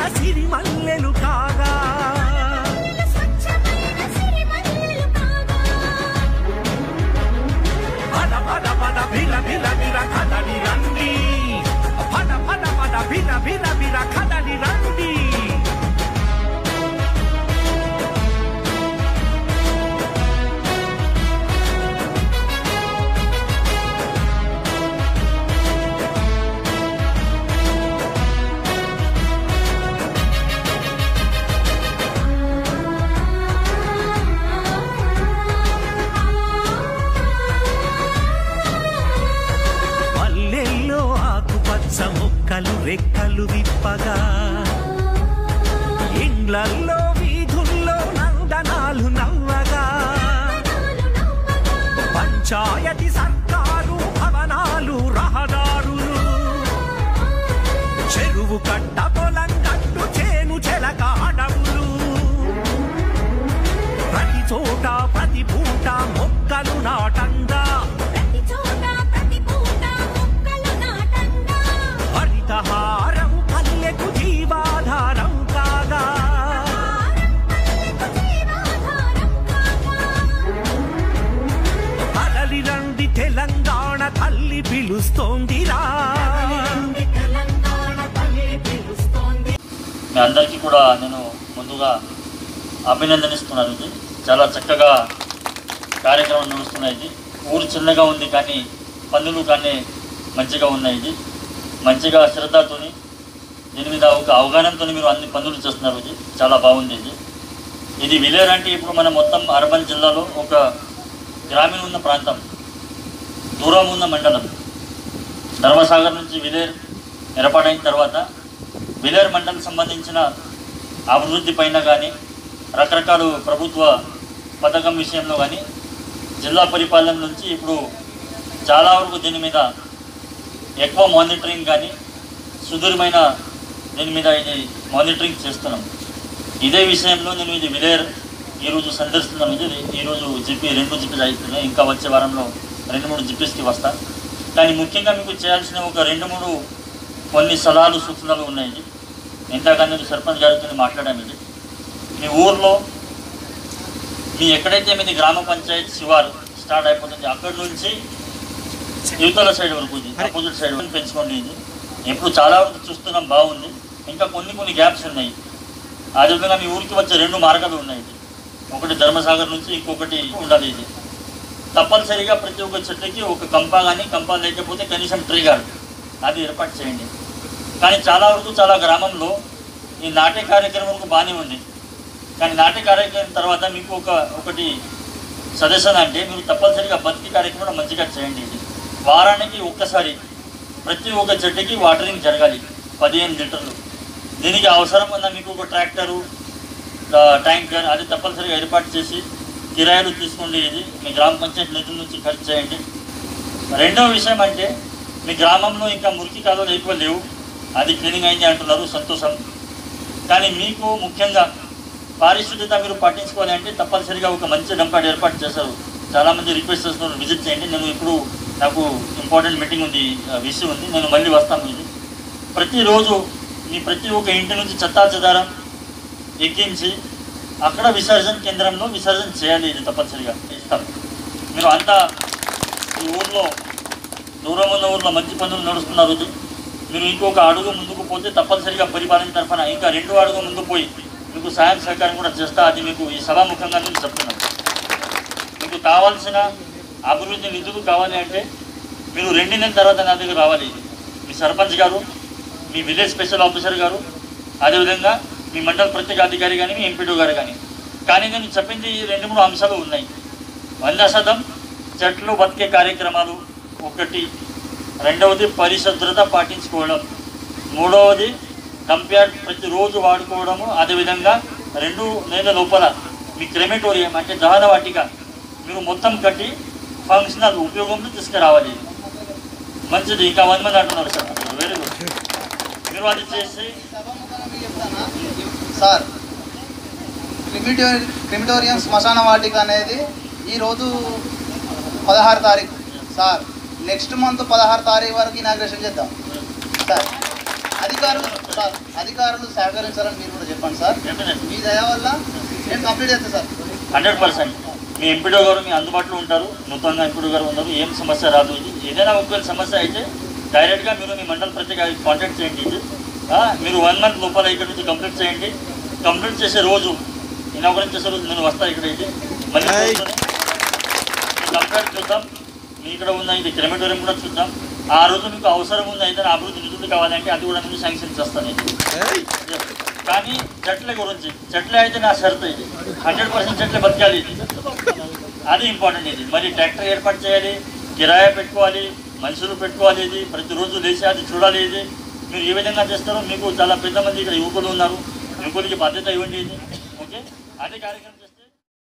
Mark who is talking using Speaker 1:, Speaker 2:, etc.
Speaker 1: సిరిమల్లెలు కాగా
Speaker 2: స్వచ్ఛమైన సిరిమల్లెలు కాగా
Speaker 1: పద పద పద బిర బిర బిర కదలి రండి పద పద పద బిర బిర బిర కదలి రండి పల్లెల్లో ఆకుపచ్చ మొక్కలు రెక్కలు విప్పగా ఇండ్లల్లో వీధుల్లో నందనాలు నవ్వగా పంచాయతీ సర్కారు భవనాలు రహదారులు చెరువు కట్ట పొలం గట్టు చేను చెలక అడవులు ప్రతి చోట ప్రతి పూట మొక్కలు నాటంగా
Speaker 2: ప్రతి చోట ప్రతి పూట మొక్కలు నాటంగా
Speaker 1: హరితహారం పల్లెకు జీవాధారం కాగా
Speaker 2: పల్లెకు జీవాధారం కాగా
Speaker 1: కదలి రండి తెలంగాణ తల్లి పిలుస్తోందిరా
Speaker 2: తెలంగాణ తల్లి పిలుస్తోంది
Speaker 3: మీ అందరికీ కూడా నేను ముందుగా అభినందనిస్తున్నాను ఇది చాలా చక్కగా కార్యక్రమం నడుస్తున్నాయి ఇది ఊరు చిన్నగా ఉంది కానీ పనులు కానీ మంచిగా ఉన్నాయి ఇది మంచిగా శ్రద్ధతోని దీని మీద ఒక అవగాహనతో మీరు అన్ని పనులు చేస్తున్నారు ఇది చాలా బాగుంది ఇది ఇది విలేర్ అంటే ఇప్పుడు మన మొత్తం అర్బన్ జిల్లాలో ఒక గ్రామీణ ఉన్న ప్రాంతం దూరం ఉన్న మండలం ధర్మసాగర్ నుంచి విలేర్ ఏర్పాటైన తర్వాత విలేర్ మండలం సంబంధించిన అభివృద్ధి పైన కానీ రకరకాల ప్రభుత్వ పథకం విషయంలో కానీ జిల్లా పరిపాలన నుంచి ఇప్పుడు చాలా వరకు దీని మీద ఎక్కువ మానిటరింగ్ కానీ సుదూరమైన దీని మీద ఇది మానిటరింగ్ చేస్తున్నాం ఇదే విషయంలో నేను ఇది విలేర్ ఈరోజు సందర్శిస్తున్నాను ఇది ఈరోజు జిపి రెండు జిపీలు అవుతున్నాయి ఇంకా వచ్చే వారంలో రెండు మూడు జిపీస్కి వస్తా కానీ ముఖ్యంగా మీకు చేయాల్సిన ఒక రెండు మూడు కొన్ని సలహాలు సూచనలు ఉన్నాయి ఇది ఇంతగానే నేను సర్పంచ్ గారితో మాట్లాడాను ఇది మీ ఊర్లో మీ ఎక్కడైతే మీది గ్రామ పంచాయతీ శివారు స్టార్ట్ అయిపోతుంది అక్కడి నుంచి యువతల సైడ్ వరకు ఇది అపోజిట్ సైడ్ వరకు పెంచుకోండి ఇది ఇప్పుడు చాలా వరకు చూస్తున్నాం బాగుంది ఇంకా కొన్ని కొన్ని గ్యాప్స్ ఉన్నాయి అదేవిధంగా మీ ఊరికి వచ్చే రెండు మార్గాలు ఉన్నాయి ఇది ఒకటి ధర్మసాగర్ నుంచి ఇంకొకటి ఉండాలి ఇది తప్పనిసరిగా ప్రతి ఒక్క చెట్టుకి ఒక కంప కానీ కంప లేకపోతే కనీసం ట్రిగర్ అది ఏర్పాటు చేయండి కానీ చాలా వరకు చాలా గ్రామంలో ఈ నాట్య కార్యక్రమం బాగానే ఉంది కానీ నాట్య కార్యక్రమం తర్వాత మీకు ఒక ఒకటి సజెషన్ అంటే మీరు తప్పనిసరిగా బతికి కార్యక్రమం మంచిగా చేయండి ఇది వారానికి ఒక్కసారి ప్రతి ఒక్క చెట్టుకి వాటరింగ్ జరగాలి పదిహేను లీటర్లు దీనికి అవసరం ఉన్న మీకు ఒక ట్రాక్టరు ఆ, ట్యాంకర్ అది తప్పనిసరిగా ఏర్పాటు చేసి కిరాయిలు తీసుకోండి ఇది మీ గ్రామ పంచాయతీ నిధుల నుంచి ఖర్చు చేయండి రెండవ విషయం అంటే మీ గ్రామంలో ఇంకా మురికి కాలువలు ఎక్కువ లేవు అది క్లీనింగ్ అయింది అంటున్నారు సంతోషం కానీ మీకు ముఖ్యంగా పారిశుద్ధ్యత మీరు పట్టించుకోవాలి అంటే తప్పనిసరిగా ఒక మంచి డంపాడ్ ఏర్పాటు చేశారు చాలామంది రిక్వెస్ట్ చేస్తున్నారు విజిట్ చేయండి నేను ఇప్పుడు నాకు ఇంపార్టెంట్ మీటింగ్ ఉంది విషయం ఉంది నేను మళ్ళీ వస్తాను ఇది ప్రతిరోజు మీ ప్రతి ఒక్క ఇంటి నుంచి చెత్తా చెదారం ఎక్కించి అక్కడ విసర్జన కేంద్రంలో విసర్జన చేయాలి ఇది తప్పనిసరిగా ఇస్తాం మీరు అంతా ఈ ఊర్లో దూరం ఉన్న ఊర్లో మంచి పనులు నడుస్తున్నారు ఇది. మీరు ఇంకొక అడుగు ముందుకు పోతే తప్పనిసరిగా పరిపాలన తరఫున ఇంకా రెండు అడుగు ముందుకు పోయి మీకు సహాయం సహకారం కూడా చేస్తా అది మీకు ఈ సభాముఖంగా నేను చెప్తున్నాను మీకు కావాల్సిన అభివృద్ధి నిధులు కావాలి అంటే మీరు రెండు నెలల తర్వాత నా దగ్గర రావాలి మీ సర్పంచ్ గారు మీ విలేజ్ స్పెషల్ ఆఫీసర్ గారు అదేవిధంగా మీ మండల ప్రత్యేక అధికారి కానీ మీ ఎంపీడీ గారు కానీ కానీ నేను చెప్పింది ఈ రెండు మూడు అంశాలు ఉన్నాయి వంద శాతం చెట్లు బతికే కార్యక్రమాలు ఒకటి రెండవది పరిశుభ్రత పాటించుకోవడం మూడవది కంపేర్ ప్రతిరోజు వాడుకోవడము అదేవిధంగా రెండు నెలల లోపల మీ క్రెమెటోరియం అంటే దహన వాటిక మీరు మొత్తం కట్టి ఫంక్షనల్ ఉపయోగంలో తీసుకురావాలి మంచిది ఇంకా వంద మంది అంటున్నారు సార్ వెరీ గుడ్ మీరు అది చేసి
Speaker 4: సార్ క్రిమిటోరి క్రిమిటోరియం శ్మశాన వాటిక అనేది ఈరోజు పదహారు తారీఖు సార్ నెక్స్ట్ మంత్ పదహారు తారీఖు వరకు ఇనాగ్రేషన్ చేద్దాం సార్ అధికారులు సార్ అధికారులు సహకరించాలని మీరు కూడా చెప్పండి సార్
Speaker 3: డెఫినెట్
Speaker 4: మీ దయ వల్ల నేను కంప్లీట్ చేస్తాను సార్
Speaker 3: హండ్రెడ్ పర్సెంట్ మీ ఎంపీడో గారు మీ అందుబాటులో ఉంటారు నూతనంగా ఎంపీడో గారు ఉన్నారు ఏం సమస్య రాదు ఇది ఏదైనా ఒకవేళ సమస్య అయితే డైరెక్ట్గా మీరు మీ మండల ప్రత్యేక కాంటాక్ట్ చేయండి ఇది ఆ, మీరు వన్ మంత్ లోపల ఇక్కడ నుంచి కంప్లీట్ చేయండి కంప్లీట్ చేసే రోజు ఇనాగరేట్ చేసే రోజు నేను వస్తా ఇక్కడ ఇది మళ్ళీ కంప్లీట్ చూద్దాం మీ ఇక్కడ ఉన్న ఇది క్రిమిటోరియం కూడా చూద్దాం ఆ రోజు మీకు అవసరం ఉంది ఏదైనా అభివృద్ధి నిధులు కావాలంటే అది కూడా నేను శాంక్షన్ చేస్తాను ఇది కానీ చెట్ల గురించి చెట్లే అయితే నా షరతు ఇది హండ్రెడ్ పర్సెంట్ చెట్లే బతకాలి ఇది అది ఇంపార్టెంట్ ఇది మరి ట్రాక్టర్ ఏర్పాటు చేయాలి కిరాయి పెట్టుకోవాలి మనుషులు పెట్టుకోవాలి ఇది ప్రతిరోజు లేచి అది చూడాలి ఇది మీరు ఏ విధంగా చేస్తారో మీకు చాలా పెద్ద మంది ఇక్కడ యువకులు ఉన్నారు యువకులకి బాధ్యత ఇవ్వండి ఇది ఓకే అదే కార్యక్రమం